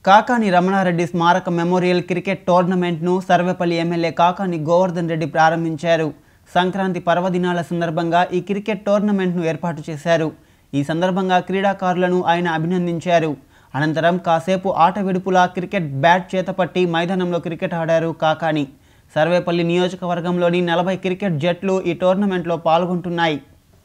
కాకాని రమణారెడ్డి స్మారక memorial cricket టోర్నమెంట్ను Sarvepalli MLA Kakani Govardhan Reddy ప్రారంభించారు సంక్రాంతి పర్వదినాల సందర్భంగా ఈ క్రికెట్ టోర్నమెంట్ను ఏర్పాటు చేశారు ఈ సందర్భంగా క్రీడాకారులను ఆయన అభినందించారు అనంతరం కాసేపు ఆట విడుపులా క్రికెట్ బ్యాట్ చేతపట్టి మైదానంలో క్రికెట్ ఆడారు కాకాని సర్వేపల్లి నియోజకవర్గంలోని నలభై క్రికెట్ జట్లు ఈ టోర్నమెంట్లో పాల్గొంటున్నాయి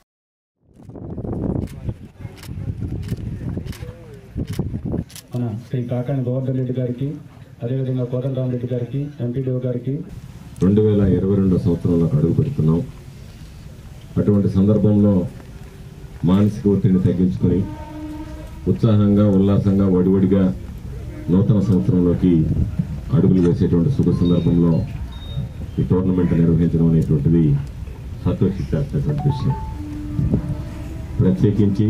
మన శ్రీ కాకాని గోవర్ధన్ రెడ్డి గారికి అదేవిధంగా కోదండరామరెడ్డి గారికి ఎంపీడీఓ గారికి రెండు వేల ఇరవై రెండో సంవత్సరంలోకి అడుగు పెడుతున్నాం అటువంటి సందర్భంలో మానసిక ఒత్తిడిని తగ్గించుకొని ఉత్సాహంగా ఉల్లాసంగా వడివడిగా నూతన సంవత్సరంలోకి అడుగులు వేసేటువంటి శుభ సందర్భంలో ఈ టోర్నమెంట్ నిర్వహించడం అనేటువంటిది సంతోషించాల్సినటువంటి విషయం ప్రత్యేకించి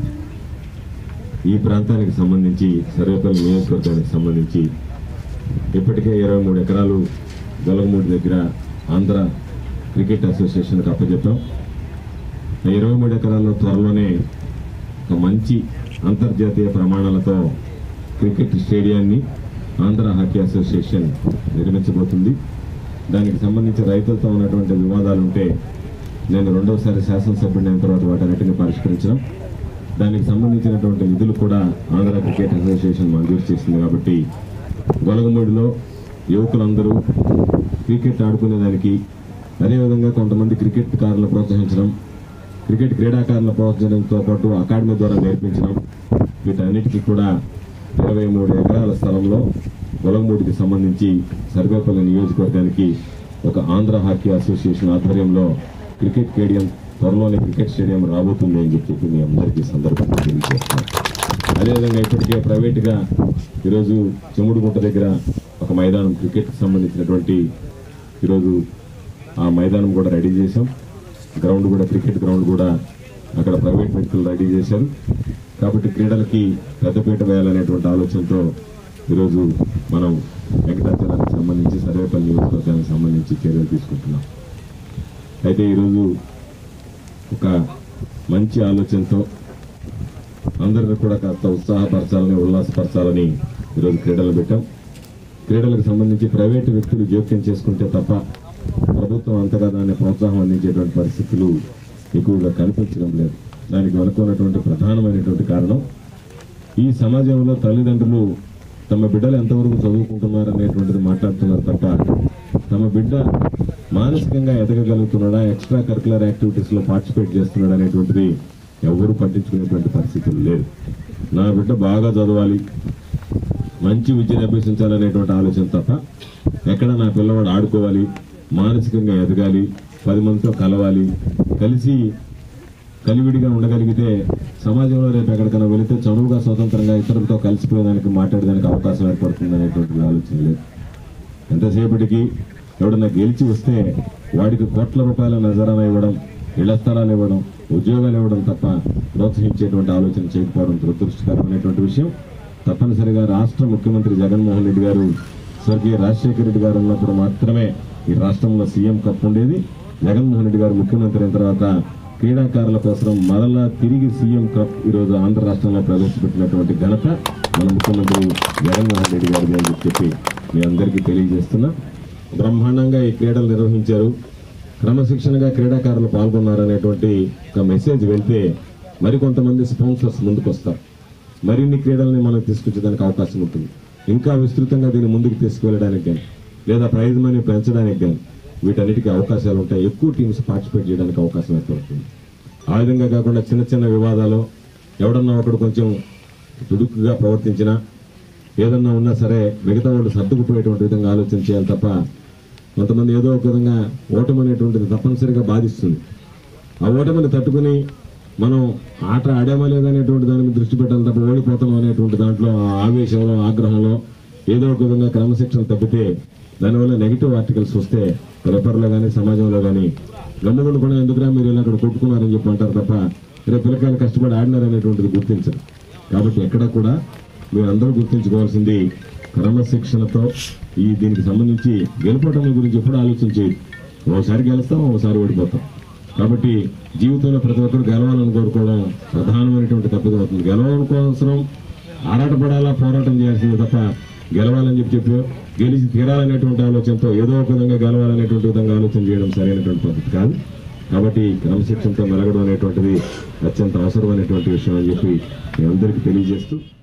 ఈ ప్రాంతానికి సంబంధించి సర్వేపల్లి నియోజకవర్గానికి సంబంధించి ఇప్పటికే ఇరవై మూడు ఎకరాలు గొలగమూడి దగ్గర ఆంధ్ర క్రికెట్ అసోసియేషన్కి అప్పచెప్పాం ఆ ఇరవై మూడు ఎకరాల్లో త్వరలోనే ఒక మంచి అంతర్జాతీయ ప్రమాణాలతో క్రికెట్ స్టేడియాన్ని ఆంధ్ర హాకీ అసోసియేషన్ నిర్మించబోతుంది దానికి సంబంధించి రైతులతో ఉన్నటువంటి వివాదాలు ఉంటే నేను రెండవసారి శాసనసభ్యుడిని అయిన తర్వాత వాటన్నిటిని పరిష్కరించడం దానికి సంబంధించినటువంటి నిధులు కూడా ఆంధ్ర క్రికెట్ అసోసియేషన్ మంజూరు చేసింది కాబట్టి గొలగమూడిలో యువకులందరూ క్రికెట్ ఆడుకునేదానికి అదేవిధంగా కొంతమంది క్రికెట్ కారులు ప్రోత్సహించడం క్రికెట్ క్రీడాకారుల ప్రోత్సహించడంతో పాటు అకాడమీ ద్వారా నేర్పించడం వీటన్నిటికీ కూడా ఇరవై మూడు ఎకరాల స్థలంలో గొలగమూడికి సంబంధించి సర్వేపల్లి నియోజకవర్గానికి ఒక ఆంధ్ర హాకీ అసోసియేషన్ ఆధ్వర్యంలో క్రికెట్ స్టేడియం త్వరలోనే క్రికెట్ స్టేడియం రాబోతుంది అని చెప్పి మీ అందరికీ ఈ సందర్భంగా తెలియజేస్తాను అదేవిధంగా ఇప్పటికే ప్రైవేట్గా ఈరోజు చెముడుగుంట దగ్గర ఒక మైదానం క్రికెట్కి సంబంధించినటువంటి ఈరోజు ఆ మైదానం కూడా రెడీ చేశాం గ్రౌండ్ కూడా క్రికెట్ గ్రౌండ్ కూడా అక్కడ ప్రైవేట్ వ్యక్తులు రెడీ చేశారు కాబట్టి క్రీడలకి పెద్దపీట వేయాలనేటువంటి ఆలోచనతో ఈరోజు మనం వెంకటాచలానికి సంబంధించి సర్వేపల్లి నియోజకవర్గానికి సంబంధించి చర్యలు తీసుకుంటున్నాం అయితే ఈరోజు ఒక మంచి ఆలోచనతో అందరిని కూడా కాస్త ఉత్సాహపరచాలని ఉల్లాసపరచాలని ఈరోజు క్రీడలు పెట్టాం క్రీడలకు సంబంధించి ప్రైవేటు వ్యక్తులు జోక్యం చేసుకుంటే తప్ప ప్రభుత్వం అంతగా దాన్ని ప్రోత్సాహం అందించేటువంటి పరిస్థితులు ఎక్కువగా కనిపించడం లేదు దానికి వెనుకున్నటువంటి ప్రధానమైనటువంటి కారణం ఈ సమాజంలో తల్లిదండ్రులు తమ బిడ్డలు ఎంతవరకు చదువుకుంటున్నారు అనేటువంటిది మాట్లాడుతున్నారు తప్ప తమ బిడ్డ మానసికంగా ఎదగగలుగుతున్నాడా ఎక్స్ట్రా కరికులర్ యాక్టివిటీస్లో పార్టిసిపేట్ చేస్తున్నాడా అనేటువంటిది ఎవరు పట్టించుకునేటువంటి పరిస్థితులు లేదు నా బిడ్డ బాగా చదవాలి మంచి విద్యను అభ్యసించాలనేటువంటి ఆలోచన తప్ప ఎక్కడ నా పిల్లవాడు ఆడుకోవాలి మానసికంగా ఎదగాలి పది మందితో కలవాలి కలిసి కలివిడిగా ఉండగలిగితే సమాజంలో రేపు ఎక్కడికైనా వెళితే చనువుగా స్వతంత్రంగా ఇతరులతో కలిసిపోయేదానికి మాట్లాడేదానికి అవకాశం ఏర్పడుతుంది అనేటువంటి ఆలోచన లేదు ఎంతసేపటికి ఎవడన్నా గెలిచి వస్తే వాడికి కోట్ల రూపాయల నజరాన ఇవ్వడం ఇళ్ల స్థలాలు ఇవ్వడం ఉద్యోగాలు ఇవ్వడం తప్ప ప్రోత్సహించేటువంటి ఆలోచన చేయకపోవడం దురదృష్టకరమైనటువంటి విషయం తప్పనిసరిగా రాష్ట్ర ముఖ్యమంత్రి జగన్మోహన్ రెడ్డి గారు స్వర్గీయ రాజశేఖర రెడ్డి గారు ఉన్నప్పుడు మాత్రమే ఈ రాష్ట్రంలో సీఎం కప్ ఉండేది జగన్మోహన్ రెడ్డి గారు ముఖ్యమంత్రి అయిన తర్వాత క్రీడాకారుల కోసం మరలా తిరిగి సీఎం కప్ ఈరోజు ఆంధ్ర రాష్ట్రంలో ప్రవేశపెట్టినటువంటి ఘనత మన ముఖ్యమంత్రి జగన్మోహన్ రెడ్డి గారిది అని చెప్పి మీ అందరికీ తెలియజేస్తున్నా బ్రహ్మాండంగా ఈ క్రీడలు నిర్వహించారు క్రమశిక్షణగా క్రీడాకారులు పాల్గొన్నారనేటువంటి ఒక మెసేజ్ వెళ్తే మరికొంతమంది స్పాన్సర్స్ ముందుకు వస్తారు మరిన్ని క్రీడల్ని మనం తీసుకొచ్చేదానికి అవకాశం ఉంటుంది ఇంకా విస్తృతంగా దీన్ని ముందుకు తీసుకువెళ్ళడానికి కానీ లేదా ప్రైజ్ మనీ పెంచడానికి కానీ వీటన్నిటికీ అవకాశాలు ఉంటాయి ఎక్కువ టీమ్స్ పార్టిసిపేట్ చేయడానికి అవకాశం ఏర్పడుతుంది ఆ విధంగా కాకుండా చిన్న చిన్న వివాదాలు ఎవడన్నా ఒకడు కొంచెం దుడుకుగా ప్రవర్తించినా ఏదన్నా ఉన్నా సరే మిగతా వాళ్ళు సర్దుకుపోయేటువంటి విధంగా ఆలోచన చేయాలి తప్ప కొంతమంది ఏదో ఒక విధంగా ఓటమి అనేటువంటిది తప్పనిసరిగా బాధిస్తుంది ఆ ఓటమిని తట్టుకుని మనం ఆట ఆడామా లేదనేటువంటి దాని మీద దృష్టి పెట్టాలి తప్ప ఓడిపోతాం అనేటువంటి దాంట్లో ఆ ఆవేశంలో ఆగ్రహంలో ఏదో ఒక విధంగా క్రమశిక్షణ తప్పితే దానివల్ల నెగిటివ్ ఆర్టికల్స్ వస్తే పేపర్లో కానీ సమాజంలో కానీ గమ్ముగుండు కూడా ఎందుకురా మీరు ఇలా అక్కడ కొట్టుకున్నారని చెప్పి అంటారు తప్ప రేపు పిల్లకాయలు కష్టపడి ఆడినారనేటువంటిది గుర్తించరు కాబట్టి ఎక్కడ కూడా మీరు అందరూ గుర్తించుకోవాల్సింది క్రమశిక్షణతో ఈ దీనికి సంబంధించి గెలుపటం గురించి ఎప్పుడు ఆలోచన చేయదు ఓసారి గెలుస్తాం ఓసారి ఓడిపోతాం కాబట్టి జీవితంలో ప్రతి ఒక్కరు గెలవాలని కోరుకోవడం ప్రధానమైనటువంటి తప్పిదం అవుతుంది గెలవడం కోసం ఆరాటపడాలా పోరాటం చేయాల్సింది తప్ప గెలవాలని చెప్పి చెప్పి గెలిచి తీరాలనేటువంటి ఆలోచనతో ఏదో ఒక విధంగా గెలవాలనేటువంటి విధంగా ఆలోచన చేయడం సరైనటువంటి పద్ధతి కాదు కాబట్టి క్రమశిక్షణతో మెలగడం అనేటువంటిది అత్యంత అవసరమైనటువంటి విషయం అని చెప్పి మీ అందరికీ తెలియజేస్తూ